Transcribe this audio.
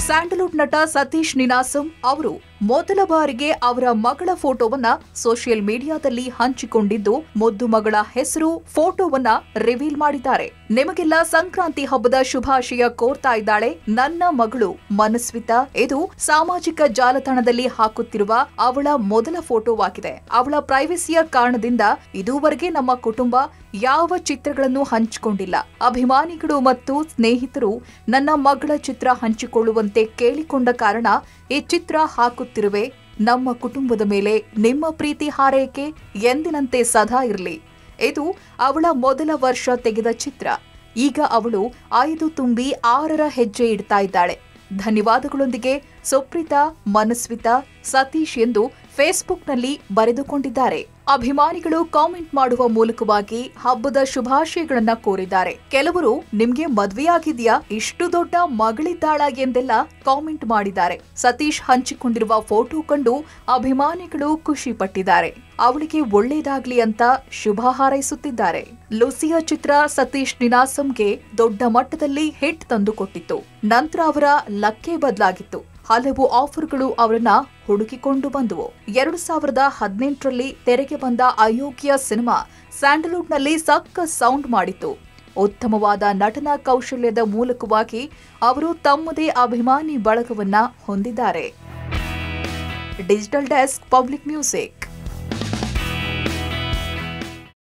Sandalwood ನಟ ಸತೀಶ್ ನಿನಾಸಂ ಅವರು ಮೊದಲ ಬಾರಿಗೆ ಅವರ ಮಗಳ ಫೋಟೋವನ್ನ ಸೋಷಿಯಲ್ ಮೀಡಿಯಾದಲ್ಲಿ ಹಂಚಿಕೊಂಡಿದ್ದು ಮುದ್ದು ಮಗಳ ಹೆಸರು ಫೋಟೋವನ್ನ ರಿವೀಲ್ ಮಾಡಿದ್ದಾರೆ ನಿಮಗೆಲ್ಲ ಸಂಕ್ರಾಂತಿ ಹಬ್ಬದ ಶುಭಾಶಯ ಕೋರ್ತಾ ಇದ್ದಾಳೆ ನನ್ನ ಮಗಳು ಮನಸ್ವಿತಾ ಇದು ಸಾಮಾಜಿಕ ಜಾಲತಾಣದಲ್ಲಿ ಹಾಕುತ್ತಿರುವ ಅವಳ ಮೊದಲ ಫೋಟೋವಾಗಿದೆ ಅವಳ ಪ್ರೈವಸಿಯ ಕಾರಣದಿಂದ ಇದುವರೆಗೆ ನಮ್ಮ ಕುಟುಂಬ ಯಾವ ಚಿತ್ರಗಳನ್ನು ಹಂಚಿಕೊಂಡಿಲ್ಲ ಅಭಿಮಾನಿಗಳು ಮತ್ತು ಸ್ನೇಹಿತರು ನನ್ನ ಮಗಳ ಚಿತ್ರ ಹಂಚಿಕೊಳ್ಳುವಂತೆ ಕೇಳಿಕೊಂಡ ಕಾರಣ ಈ ಚಿತ್ರ ಹಾಕುತ್ತಿರುವೆ ನಮ್ಮ ಕುಟುಂಬದ ಮೇಲೆ ನಿಮ್ಮ ಪ್ರೀತಿ ಹಾರೈಕೆ ಎಂದಿನಂತೆ ಸದಾ ಇರಲಿ ಇದು ಅವಳ ಮೊದಲ ವರ್ಷ ತೆಗೆದ ಚಿತ್ರ ಈಗ ಅವಳು ಐದು ತುಂಬಿ ಆರರ ಹೆಜ್ಜೆ ಇಡ್ತಾ ಇದ್ದಾಳೆ ಧನ್ಯವಾದಗಳೊಂದಿಗೆ ಸುಪ್ರೀತಾ ಮನಸ್ವಿತಾ ಸತೀಶ್ ಎಂದು ಫೇಸ್ಬುಕ್ನಲ್ಲಿ ಬರೆದುಕೊಂಡಿದ್ದಾರೆ ಅಭಿಮಾನಿಗಳು ಕಾಮೆಂಟ್ ಮಾಡುವ ಮೂಲಕವಾಗಿ ಹಬ್ಬದ ಶುಭಾಶಯಗಳನ್ನ ಕೋರಿದ್ದಾರೆ ಕೆಲವರು ನಿಮ್ಗೆ ಮದ್ವೆಯಾಗಿದ್ಯಾ ಇಷ್ಟು ದೊಡ್ಡ ಮಗಳಿದ್ದಾಳ ಎಂದೆಲ್ಲ ಕಾಮೆಂಟ್ ಮಾಡಿದ್ದಾರೆ ಸತೀಶ್ ಹಂಚಿಕೊಂಡಿರುವ ಫೋಟೋ ಕಂಡು ಅಭಿಮಾನಿಗಳು ಖುಷಿ ಪಟ್ಟಿದ್ದಾರೆ ಅವಳಿಗೆ ಒಳ್ಳೇದಾಗ್ಲಿ ಅಂತ ಶುಭ ಹಾರೈಸುತ್ತಿದ್ದಾರೆ ಲೂಸಿಯಾ ಚಿತ್ರ ಸತೀಶ್ ನಿನಾಸಂಗೆ ದೊಡ್ಡ ಮಟ್ಟದಲ್ಲಿ ಹಿಟ್ ತಂದುಕೊಟ್ಟಿತ್ತು ನಂತರ ಅವರ ಲಕ್ಕೆ ಬದಲಾಗಿತ್ತು ಹಲವು ಆಫರ್ಗಳು ಅವರನ್ನ ಹುಡುಕಿಕೊಂಡು ಬಂದವು ಎರಡು ಸಾವಿರದ ಹದಿನೆಂಟರಲ್ಲಿ ತೆರೆಗೆ ಬಂದ ಅಯೋಗ್ಯ ಸಿನಿಮಾ ಸ್ಯಾಂಡಲ್ವುಡ್ನಲ್ಲಿ ಸಕ್ಕ ಸೌಂಡ್ ಮಾಡಿತ್ತು ಉತ್ತಮವಾದ ನಟನಾ ಕೌಶಲ್ಯದ ಮೂಲಕವಾಗಿ ಅವರು ತಮ್ಮದೇ ಅಭಿಮಾನಿ ಬಳಗವನ್ನ ಹೊಂದಿದ್ದಾರೆ ಡಿಜಿಟಲ್ ಡೆಸ್ಕ್ ಪಬ್ಲಿಕ್ ಮ್ಯೂಸಿಕ್